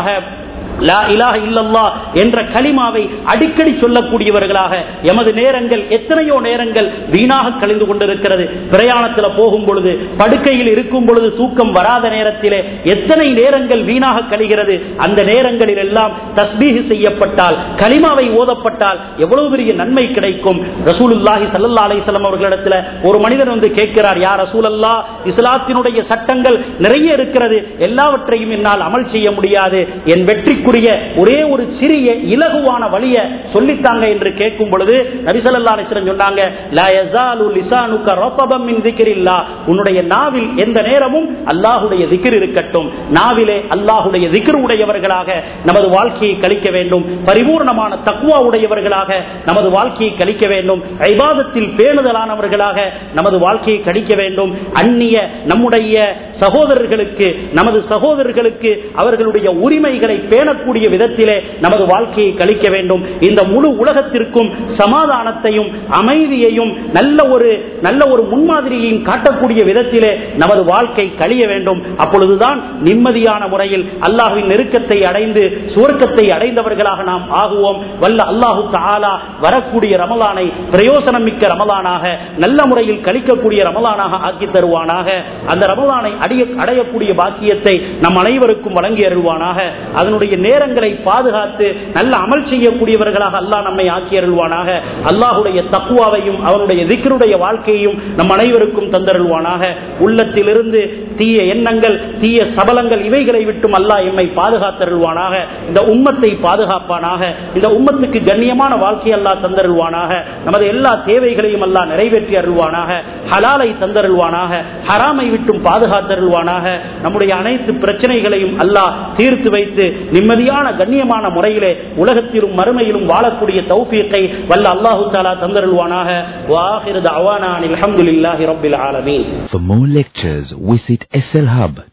லா இலாஹ இல்லல்லாஹ் என்ற கலிமாவை அடிக்கடி சொல்லக்கூடியவர்களாக எமது நேரங்கள் எத்தனையோ நேரங்கள் வீணாக கழிந்து கொண்டிருக்கிறது பிரயாணத்தில் போகும் பொழுது படுக்கையில் இருக்கும் பொழுது தூக்கம் வராத நேரத்திலே எத்தனை நேரங்கள் வீணாக கழிகிறது அந்த நேரங்களில் எல்லாம் தஸ்பீஹ் செய்யப்பட்டால் கலிமாவை ஓதப்பட்டால் எவ்வளவு பெரிய நன்மை கிடைக்கும் ரசூலுல்லாஹி சல்லா அலிஸ்லாம் அவர்களிடத்துல ஒரு மனிதன் வந்து கேட்கிறார் யார் ரசூலல்லா இஸ்லாத்தினுடைய சட்டங்கள் நிறைய இருக்கிறது எல்லாவற்றையும் என்னால் அமல் செய்ய முடியாது என் வெற்றிக்குரிய ஒரே ஒரு சிறிய இலகுவான வழிய சொல்லித்தாங்க என்று கேட்கும் பொழுது நபிசல்லா அலிஸ்லம் சொன்னாங்க "லா யஸாலு லிசானுக ரத்பம் மின் திக்ரில்லாஹ்." உன்னுடைய நாவில் எந்த நேரமும் அல்லாஹுடைய திக்ர் இருக்கட்டும் நாவிலே அல்லாஹுடைய திக்ர் உடையவர்களாக நமது வாழ்க்கையை கழிக்க வேண்டும் பரிபூர்ணமான தக்குவா உடையவர்களாக நமது வாழ்க்கையை கழிக்க வேண்டும் ஐபாதத்தில் பேணுதலானவர்களாக நமது வாழ்க்கையை கழிக்க வேண்டும் அந்நிய நம்முடைய சகோதரர்களுக்கு நமது சகோதரர்களுக்கு அவர்களுடைய உரிமைகளை பேணக்கூடிய விதத்திலே நமது வாழ்க்கையை கழிக்க வேண்டும் இந்த முழு உலகத்திற்கும் சமாதானத்தையும் அமைதியையும் நல்ல ஒரு நல்ல ஒரு முன்மாதிரியையும் காட்டக்கூடிய விதத்திலே நமது வாழ்க்கை கழிய வேண்டும் அப்பொழுதுதான் நிம்மதியான முறையில் அல்லாஹுவின் நெருக்கத்தை அடைந்து சுவர்க்கத்தை அடைந்தவர்களாக நாம் ஆகுவோம் வல்ல அல்லாஹு தாலா வரக்கூடிய ரமலானை பிரயோசனம் மிக்க ரமலானாக நல்ல முறையில் கழிக்கக்கூடிய ரமலானாக ஆக்கி தருவானாக அந்த ரமலானை அடைய அடையக்கூடிய பாக்கியத்தை நம் அனைவருக்கும் வழங்கி அருள்வானாக அதனுடைய நேரங்களை பாதுகாத்து நல்ல அமல் செய்யக்கூடியவர்களாக அல்லாஹ் நம்மை ஆக்கி அருள்வானாக அல்லாஹுடைய தக்குவாவையும் அவனுடைய திக்கருடைய வாழ்க்கையையும் நம் அனைவருக்கும் தந்தருள்வானாக உள்ளத்திலிருந்து தீய எண்ணங்கள் தீய சபலங்கள் இவைகளை விட்டும் அல்லாஹ் எம்மை பாதுகாத்தருள்வானாக இந்த உம்மத்தை பாதுகாப்பானாக இந்த உம்மத்துக்கு கண்ணியமான வாழ்க்கை அல்லாஹ் தந்தருள்வானாக நமது எல்லா தேவைகளையும் அல்லாஹ் நிறைவேற்றி அருள்வானாக ஹலாலை தந்தருள்வானாக ஹராமை விட்டும் பாதுகாத்தருள்வானாக நம்முடைய அனைத்து பிரச்சனைகளையும் அல்லாஹ் தீர்த்து வைத்து நிம்மதியான கண்ணியமான முறையிலே உலகத்திலும் மறுமையிலும் வாழக்கூடிய தௌஃபீக்கை வல்ல அல்லாஹு தாலா தந்தருள்வானாக வாஹிரு தஅவானா அனில் ஹம்துலில்லாஹி ரப்பில் ஆலமீன் For more lectures, visit slhub.com.